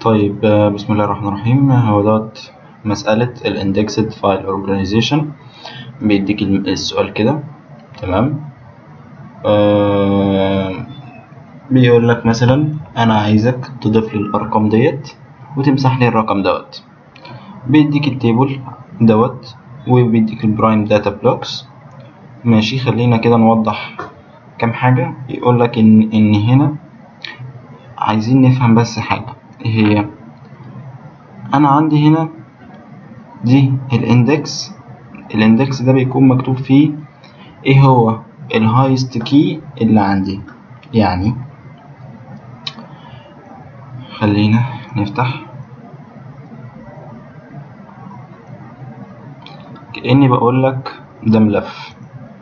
طيب آه، بسم الله الرحمن الرحيم هو دوت مسألة ال Indexed File Organization بيديك الم- السؤال كده تمام آه بيقول لك مثلا أنا عايزك تضيف لي الأرقام ديت وتمسح لي الرقم دوت بيديك التيبل دوت وبيديك البرايم داتا بلوكس ماشي خلينا كده نوضح كام حاجة يقول لك إن إن هنا عايزين نفهم بس حاجة إيه هي أنا عندي هنا دي الاندكس الاندكس ده بيكون مكتوب فيه ايه هو الهايست كي اللي عندي يعني خلينا نفتح كأني بقول لك ده ملف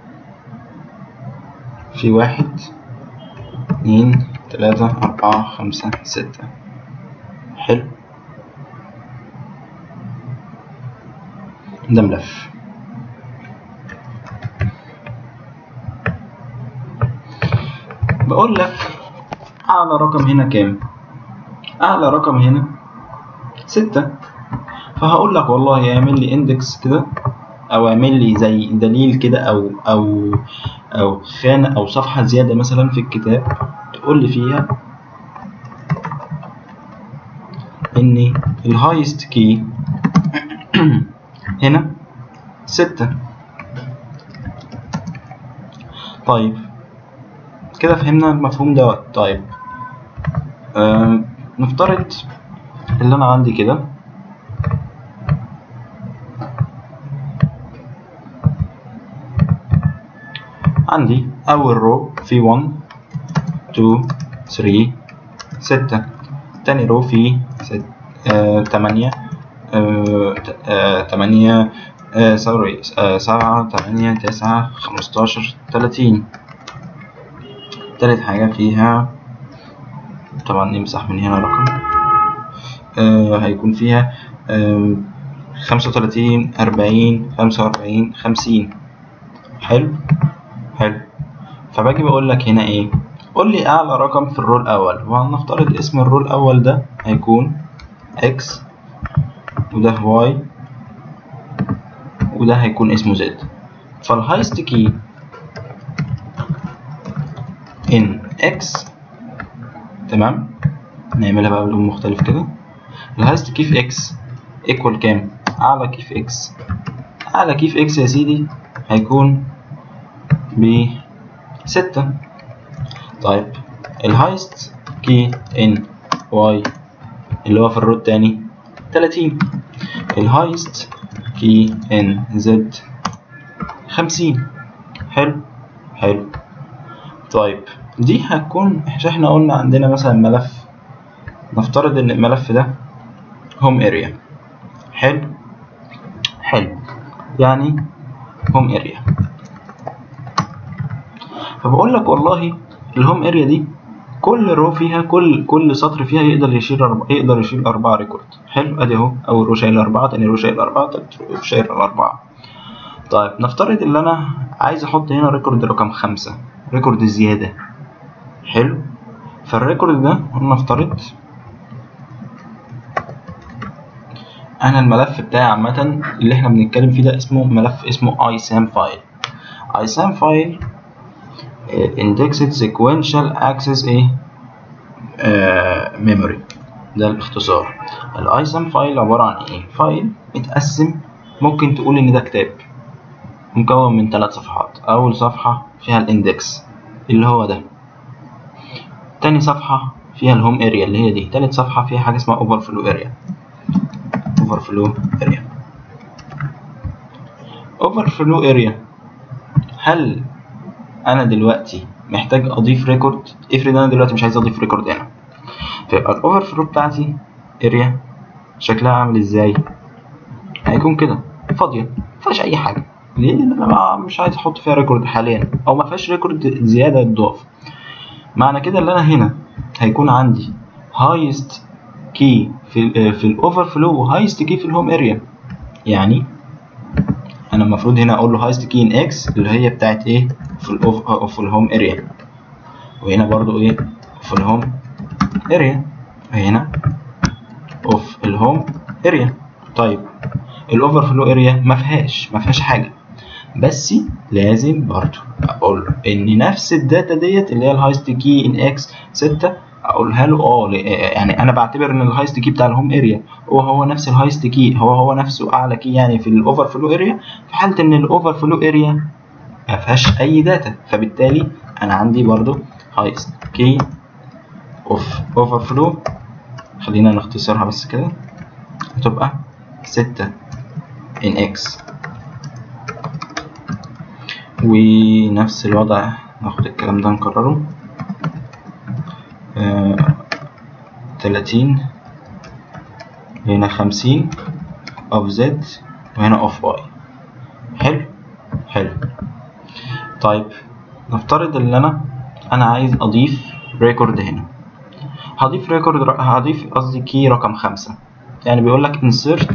في واحد اتنين تلاتة أربعة خمسة ستة حلو ده ملف بقول لك أعلى رقم هنا كام أعلى رقم هنا ستة فهقول لك والله اعمل لي اندكس كده أو اعمل لي زي دليل كده أو أو أو خانة أو صفحة زيادة مثلا في الكتاب تقول لي فيها إن الهايست كي هنا ستة طيب كده فهمنا المفهوم دوت طيب أم، نفترض اللي أنا عندي كده عندي أول رو في 1 2 3 6 تاني رو في 8 8 سوري سبعة تمانية تسعة خمستاشر تلاتين تالت حاجة فيها طبعا نمسح من هنا رقم آه هيكون فيها خمسة وتلاتين أربعين خمسة وأربعين خمسين حلو حلو فباجي بقول لك هنا ايه قول لي اعلى رقم في الرول الاول وهنفترض اسم الرول الاول ده هيكون x وده y وده هيكون اسمه z فالهايست كي ان x تمام نعملها بقى بلون مختلف كده الهايست كي في x ايكوال كام اعلى كي في x اعلى كي في x يا سيدي هيكون ب ستة طيب الهايست كي ان واي اللي هو في الرو التاني تلاتين الهايست كي ان زد خمسين حلو حلو طيب دي هتكون عشان احنا قلنا عندنا مثلا ملف نفترض ان الملف ده هوم اريا حلو حلو يعني هوم اريا فبقول لك والله الهوم اريا دي كل رو فيها كل كل سطر فيها يقدر يشيل أربعة يقدر يشيل أربعة ريكورد حلو ادي اهو اول رو شايل أربعة تاني رو شايل أربعة تالت رو شايل أربعة طيب نفترض ان انا عايز احط هنا ريكورد رقم خمسة ريكورد زيادة حلو فالريكورد ده نفترض انا الملف بتاعي عامة اللي احنا بنتكلم فيه ده اسمه ملف اسمه isam فايل isam فايل indexed sequential access ايه آه memory ده الاختصار الايسم فايل عبارة عن ايه فايل متقسم ممكن تقول ان ده كتاب مكون من ثلاث صفحات اول صفحة فيها الاندكس اللي هو ده تاني صفحة فيها الهوم اريا اللي هي دي تالت صفحة فيها حاجة اسمها overflow اريا overflow اريا overflow اريا هل انا دلوقتي محتاج اضيف ريكورد افرض انا دلوقتي مش عايز اضيف ريكورد هنا فيبقى الاوفر فلو بتاعتي اريا شكلها عامل ازاي هيكون كده فاضيه مفيهاش اي حاجه ليه لان انا مش عايز احط فيها ريكورد حاليا او ما فيهاش ريكورد زياده يتضاف معنى كده اللي انا هنا هيكون عندي هايست كي في في الاوفر فلو وهايست كي في الهوم اريا يعني انا المفروض هنا اقول له هايست كي ان اكس اللي هي بتاعت ايه في الاوف في الهوم اريا وهنا برضو ايه في الهوم اريا هنا الهوم اريا طيب الاوفر فلو اريا ما فيهاش ما فيهاش حاجه بس لازم برضو اقول له ان نفس الداتا ديت اللي هي الهايست كي ان اكس 6 اقولها له اه يعني انا بعتبر ان الهايست كي بتاع الهوم اريا هو هو نفس الهايست كي هو هو نفسه اعلى كي يعني في الاوفر فلو اريا في حاله ان الاوفر فلو اريا ما فيهاش اي داتا فبالتالي انا عندي برضو هايست كي اوف اوفر فلو خلينا نختصرها بس كده هتبقى 6 ان اكس ونفس الوضع ناخد الكلام ده نكرره تلاتين هنا خمسين اوف زد وهنا اوف واي حلو حلو طيب نفترض ان انا انا عايز اضيف ريكورد هنا هضيف ريكورد هضيف قصدي كي رقم خمسة يعني بيقول لك insert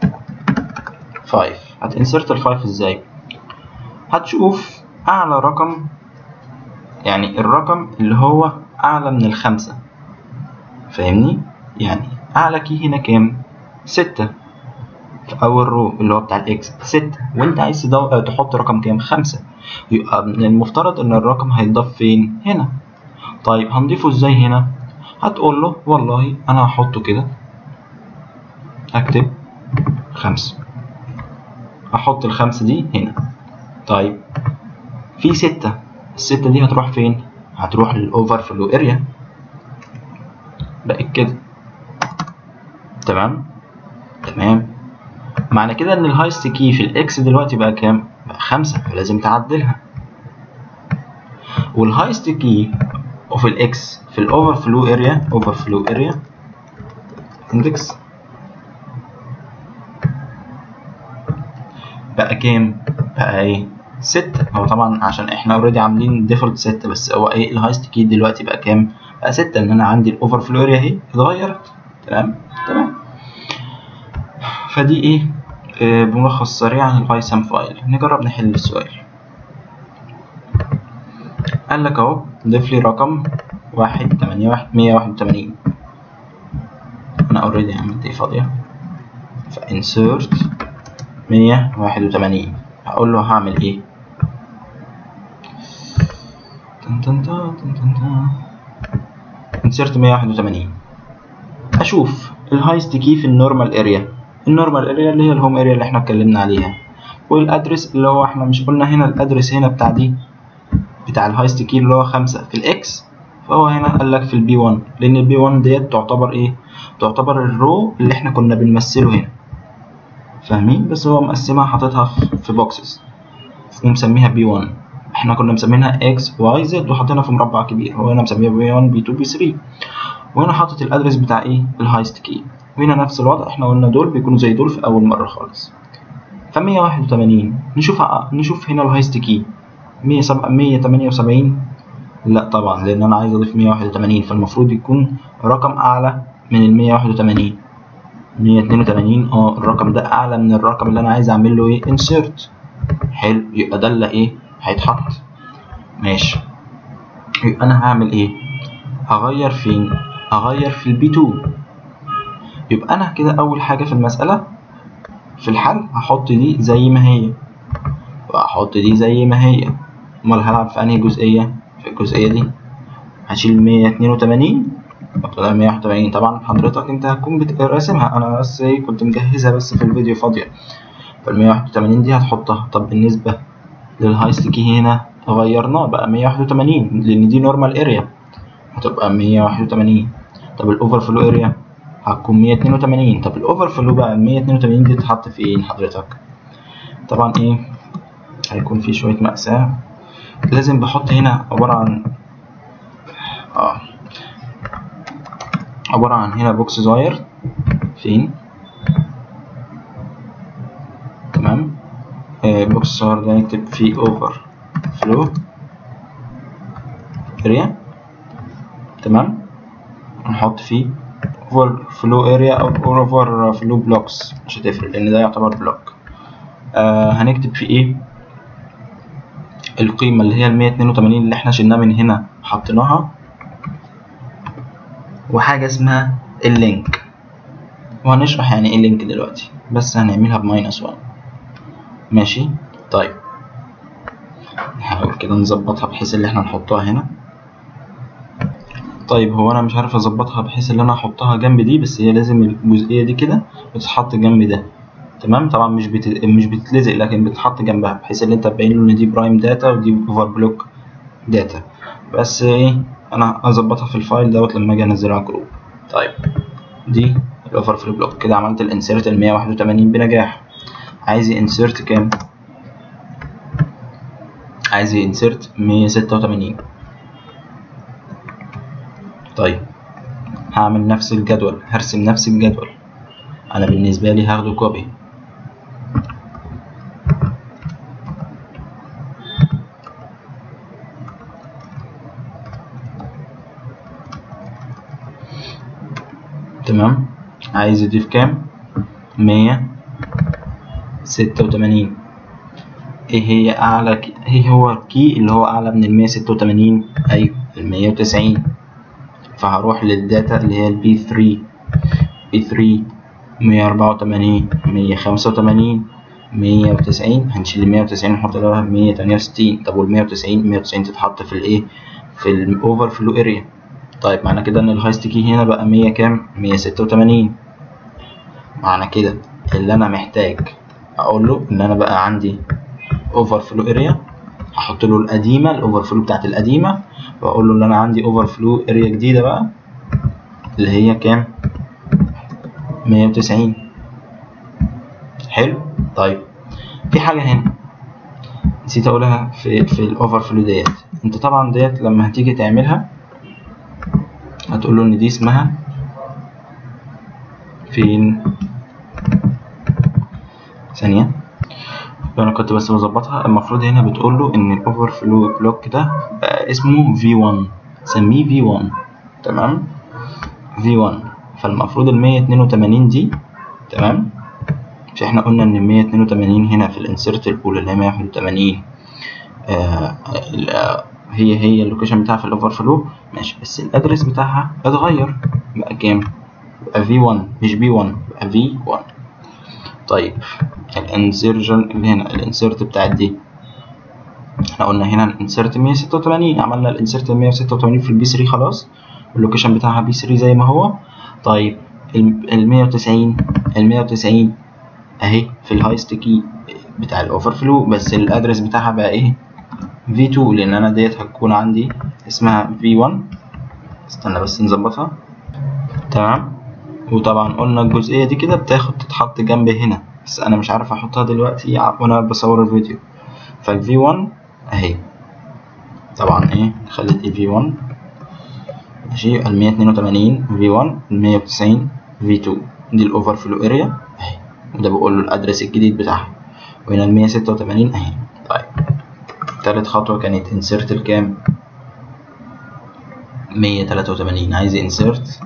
5 هتinsert ال 5 ازاي هتشوف اعلى رقم يعني الرقم اللي هو اعلى من الخمسة فاهمني يعني اعلى كي هنا كام ستة في اول رو اللي هو بتاع الاكس ستة وانت عايز تحط رقم كام خمسة يبقى من المفترض ان الرقم هيتضاف فين هنا طيب هنضيفه ازاي هنا هتقول له والله انا هحطه كده هكتب خمسة هحط الخمسة دي هنا طيب في ستة الستة دي هتروح فين هتروح للأوفر فلو اريا بقت كده تمام تمام معنى كده ان الهايست كي في الاكس دلوقتي بقى كام بقى خمسة فلازم تعدلها والهايست كي في الاكس في الاوفر فلو اريا اوفر فلو اريا اندكس بقى كام بقى ايه ستة هو طبعا عشان احنا اوريدي عاملين ديفولت ستة بس هو ايه الهايست كي دلوقتي بقى كام بقى ستة ان انا عندي الاوفر فلو اريا اهي اتغيرت تمام تمام فدي ايه آه بملخص سريع عن البايثون فايل نجرب نحل السؤال قال لك اهو ضيف لي رقم واحد تمانية واحد مية واحد وتمانين انا اوريدي عملت ايه فاضية فانسرت مية واحد وتمانين هقول له هعمل ايه تن تن تن تن تن تن. انسرت 181 اشوف الهايست كي في النورمال اريا النورمال اريا اللي هي الهوم اريا اللي احنا اتكلمنا عليها والادرس اللي هو احنا مش قلنا هنا الادرس هنا بتاع دي بتاع الهايست كي اللي هو خمسة في الاكس فهو هنا قال لك في البي 1 لان البي 1 ديت تعتبر ايه تعتبر الرو اللي احنا كنا بنمثله هنا فاهمين بس هو مقسمها حاططها في بوكسز ومسميها بي 1 احنا كنا مسمينها اكس واي زد وحاطينها في مربع كبير هو هنا مسميها بي 1 بي 2 بي 3 وهنا حاطط الادرس بتاع ايه الهايست كي وهنا نفس الوضع احنا قلنا دول بيكونوا زي دول في اول مره خالص ف 181 نشوف نشوف هنا الهايست كي 178 لا طبعا لان انا عايز اضيف 181 فالمفروض يكون رقم اعلى من ال 181 182 اه الرقم ده اعلى من الرقم اللي انا عايز اعمل له ايه انسيرت حلو يبقى ده اللي ايه هيتحط ماشي يبقى انا هعمل ايه هغير فين هغير في البي 2 يبقى انا كده اول حاجه في المساله في الحل هحط دي زي ما هي واحط دي زي ما هي امال هلعب في انهي جزئيه في الجزئيه دي هشيل 182 احط لها 181 طبعا حضرتك انت هتكون راسمها انا بس ايه كنت مجهزها بس في الفيديو فاضيه فال 181 دي هتحطها طب بالنسبه للهايست كي هنا غيرناه بقى 181 لان دي نورمال اريا هتبقى 181 طب الاوفر فلو اريا هتكون 182 طب الاوفر فلو بقى 182 دي تتحط فين حضرتك طبعا ايه هيكون في شويه مأساة لازم بحط هنا عبارة عن اه عبارة عن هنا بوكس صغير فين تمام آه بوكس صغير ده نكتب فيه اوفر فلو اريا تمام نحط فيه اوفر فلو اريا او اوفر فلو بلوكس مش هتفرق لان ده يعتبر بلوك آه هنكتب فيه ايه القيمة اللي هي ال 182 اللي احنا شلناها من هنا حطيناها وحاجة اسمها اللينك وهنشرح يعني ايه لينك دلوقتي بس هنعملها بماينس 1 ماشي طيب نحاول كده نظبطها بحيث اللي احنا نحطها هنا طيب هو انا مش عارف اظبطها بحيث ان انا احطها جنب دي بس هي لازم الجزئيه دي كده بتتحط جنب ده تمام طبعا مش بت... مش بتتلزق لكن بتتحط جنبها بحيث ان انت تبين له ان دي برايم داتا ودي اوفر بلوك داتا بس ايه انا هظبطها في الفايل دوت لما اجي انزله على الجروب طيب دي الاوفر فلو بلوك كده عملت الانسيرت ال 181 بنجاح عايز انسيرت كام عايز انسيرت 186 طيب هعمل نفس الجدول هرسم نفس الجدول انا بالنسبه لي هاخده كوبي تمام عايز يضيف كام مية ستة وتمانين ايه هي اعلى كي... ايه هو الكي اللي هو اعلى من المية ستة وتمانين ايوه المية وتسعين فهروح للداتا اللي هي البي 3 بي 3 مية أربعة وتمانين مية خمسة وتمانين مية وتسعين هنشيل المية وتسعين نحط لها مية تمانية وستين طب والمية وتسعين مية وتسعين تتحط في الايه في الاوفر فلو اريا طيب معنى كده ان الهايست كي هنا بقى مية كام مية ستة وتمانين معنى كده اللي انا محتاج اقول له ان انا بقى عندي اوفر فلو اريا هحط له القديمه الاوفر فلو بتاعت القديمه واقول له ان انا عندي اوفر فلو اريا جديده بقى اللي هي كام 190 حلو طيب في حاجه هنا نسيت اقولها في في الاوفر فلو ديت انت طبعا ديت لما هتيجي تعملها هتقول له ان دي اسمها فين ثانيه انا كنت بس بظبطها المفروض هنا بتقول له ان الاوفر فلو بلوك ده بقى اسمه V1 سميه V1 تمام V1 فالمفروض ال 182 دي تمام مش احنا قلنا ان ال 182 هنا في الانسيرت الاولى اللي هي 181 آه هي هي اللوكيشن بتاعها في الاوفر فلو ماشي بس الادرس بتاعها اتغير بقى كام بقى V1 مش B1 بقى V1 طيب الانسيرجن اللي هنا الانسيرت بتاعت دي احنا قلنا هنا الانسيرت 186 عملنا الانسيرت 186 في البي 3 خلاص اللوكيشن بتاعها بي 3 زي ما هو طيب ال 190 ال 190 اهي في الهايست كي بتاع الاوفر فلو بس الادرس بتاعها بقى ايه V2 لان انا ديت هتكون عندي اسمها V1 استنى بس نظبطها تمام وطبعا قلنا الجزئية دي كده بتاخد تتحط جنب هنا بس انا مش عارف احطها دلوقتي وانا بصور الفيديو فال V1 اهي طبعا ايه خليت ايه V1 ماشي ال 182 V1 ال 190 V2 دي الاوفر فلو اريا اهي وده بقول له الادرس الجديد بتاعها وهنا ال 186 اهي طيب تالت خطوة كانت insert الكام 183 عايز insert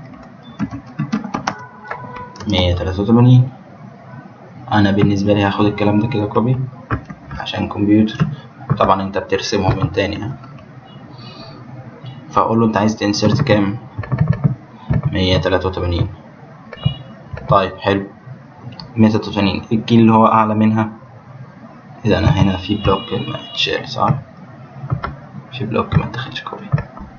183 انا بالنسبه لي هاخد الكلام ده كده كوبي عشان كمبيوتر طبعا انت بترسمهم من تاني ها فاقول له انت عايز تنسرت كام 183 طيب حلو 183 الكي اللي هو اعلى منها اذا انا هنا في بلوك ما اتشال صح في بلوك ما اتاخدش كوبي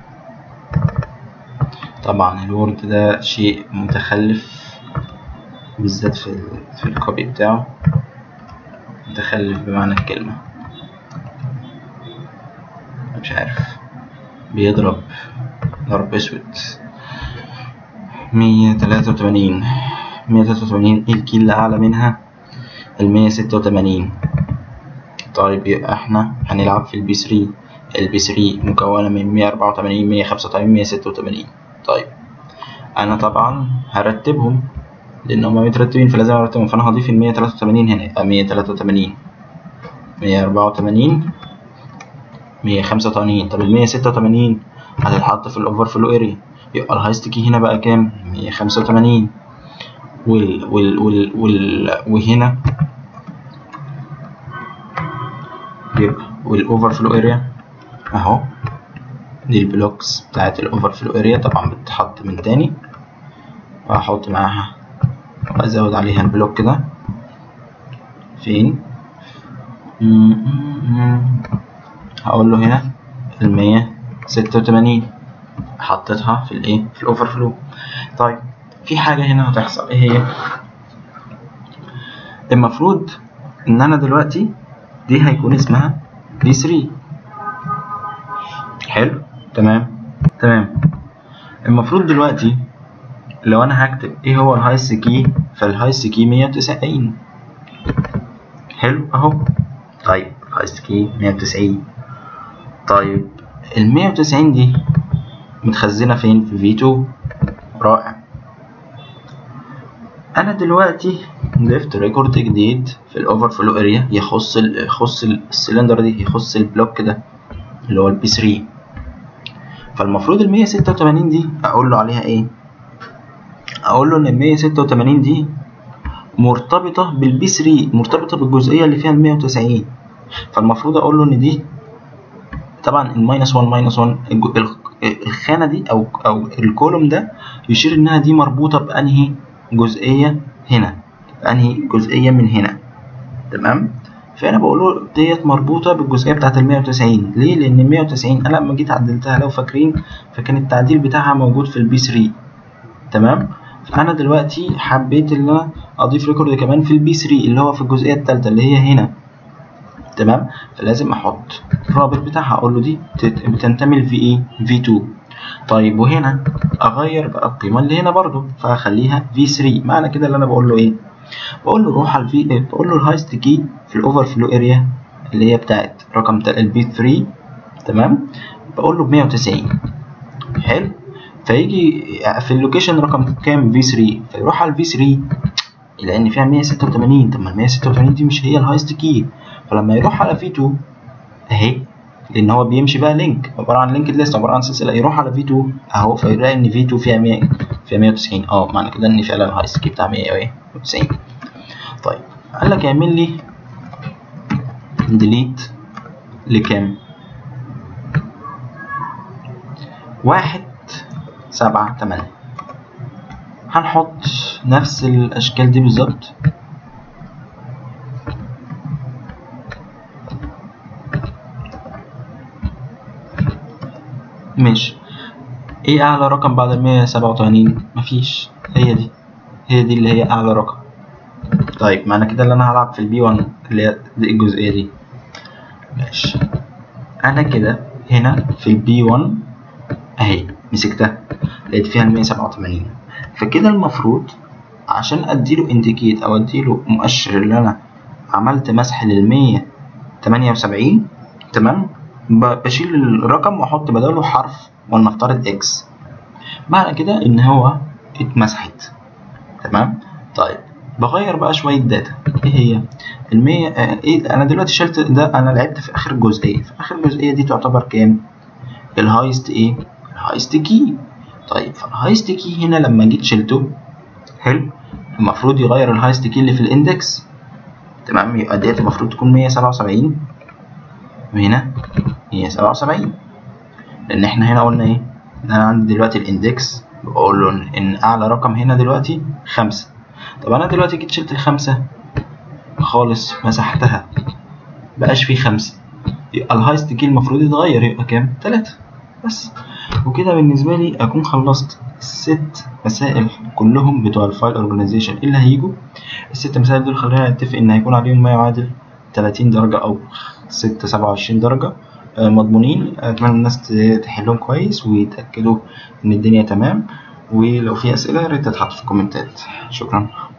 طبعا الوورد ده شيء متخلف بالذات في ال في الكوبي بتاعه متخلف بمعنى الكلمة مش عارف بيضرب ضرب اسود مية تلاتة وتمانين مية تلاتة وتمانين ايه الكي اللي اعلى منها المية ستة وتمانين طيب يبقى احنا هنلعب في البي 3 البي 3 مكونة من مية أربعة وتمانين مية خمسة وتمانين مية ستة وتمانين طيب أنا طبعا هرتبهم لأن هما مترتبين فلازم أرتبهم فأنا هضيف المية تلاتة وتمانين هنا يبقى مية تلاتة وتمانين مية أربعة وتمانين مية خمسة وتمانين طب المية ستة وتمانين هتتحط في الأوفر فلو أريا يبقى الهايست كي هنا بقى كام؟ مية خمسة وتمانين وال وال وال وال وهنا يبقى والأوفر فلو أريا أهو دي البلوكس بتاعت الأوفر فلو أريا طبعا بتتحط من تاني وهحط معاها وازود عليها البلوك كده فين هقول له هنا المية ستة وتمانين حطيتها في الايه في الاوفر فلو طيب في حاجة هنا هتحصل ايه هي المفروض ان انا دلوقتي دي هيكون اسمها دي 3 حلو تمام تمام المفروض دلوقتي لو انا هكتب ايه هو الهايست كي فالهايست كي 190 حلو اهو طيب الهايست كي 190 طيب ال 190 دي متخزنه فين في في 2 رائع انا دلوقتي ضفت ريكورد جديد في الاوفر فلو اريا يخص ال يخص السلندر دي يخص البلوك ده اللي هو البي 3 فالمفروض ال 186 دي اقول له عليها ايه اقول له ان ال 186 دي مرتبطه بالبي 3 مرتبطه بالجزئيه اللي فيها ال 190 فالمفروض اقول له ان دي طبعا الماينس 1 ماينس 1 الخانه دي او او الكولوم ده يشير انها دي مربوطه بانهي جزئيه هنا انهي جزئيه من هنا تمام فانا بقول له ديت مربوطه بالجزئيه بتاعه ال 190 ليه لان ال 190 انا لما جيت عدلتها لو فاكرين فكان التعديل بتاعها موجود في البي 3 تمام فانا دلوقتي حبيت ان انا اضيف ريكورد كمان في البي 3 اللي هو في الجزئيه الثالثه اللي هي هنا تمام فلازم احط الرابط بتاعها اقول له دي بتنتمي لفي ايه في 2 طيب وهنا اغير بقى القيمه اللي هنا برضو فاخليها في 3 معنى كده اللي انا بقول له ايه بقول له روح على الفي بقول له الهايست كي في الاوفر فلو اريا اللي هي بتاعت رقم البي 3 تمام بقول له ب 190 حلو فيجي في اللوكيشن رقم كام في 3 فيروح على الفي 3 لان فيها 186 طب ما ال 186 دي مش هي الهايست كي فلما يروح على في 2 اهي لان هو بيمشي بقى لينك عباره عن لينك ليست عباره عن سلسله يروح على في 2 اهو فيلاقي ان في 2 فيها 100 فيها 190 اه معنى كده ان فعلا الهايست كي بتاع 190 طيب قال لك اعمل لي ديليت لكام واحد سبعة تمانية هنحط نفس الأشكال دي بالظبط ماشي ايه أعلى رقم بعد المية سبعة وتمانين مفيش هي دي هي دي اللي هي أعلى رقم طيب معنى كده اللي أنا هلعب في البي 1 اللي هي دي الجزئية دي ماشي أنا كده هنا في البي 1 أهي مسكتها لقيت فيها المية سبعة وتمانين فكده المفروض عشان اديله انديكيت او اديله مؤشر اللي انا عملت مسح للمية تمانية وسبعين تمام بشيل الرقم واحط بداله حرف ولنفترض اكس معنى كده ان هو اتمسحت تمام طيب بغير بقى شوية داتا ايه هي المية آه ايه انا دلوقتي شلت ده انا لعبت في اخر جزئية في اخر جزئية دي تعتبر كام الهايست ايه الهايست كي طيب فالهايست كي هنا لما جيت شلته حلو المفروض يغير الهايست كي اللي في الاندكس تمام يبقى ديت المفروض تكون 177 وهنا 177 لان احنا هنا قلنا ايه ان انا عندي دلوقتي الاندكس بقول له ان اعلى رقم هنا دلوقتي خمسة طب انا دلوقتي جيت شلت الخمسة خالص مسحتها بقاش فيه خمسة يبقى الهايست كي المفروض يتغير يبقى كام تلاتة بس وكده بالنسبة لي أكون خلصت الست مسائل كلهم بتوع الفايل اورجانيزيشن اللي هيجوا الست مسائل دول خلينا نتفق إن هيكون عليهم ما يعادل 30 درجة أو 6 27 درجة مضمونين أتمنى الناس تحلهم كويس ويتأكدوا إن الدنيا تمام ولو في أسئلة يا ريت تتحط في الكومنتات شكرا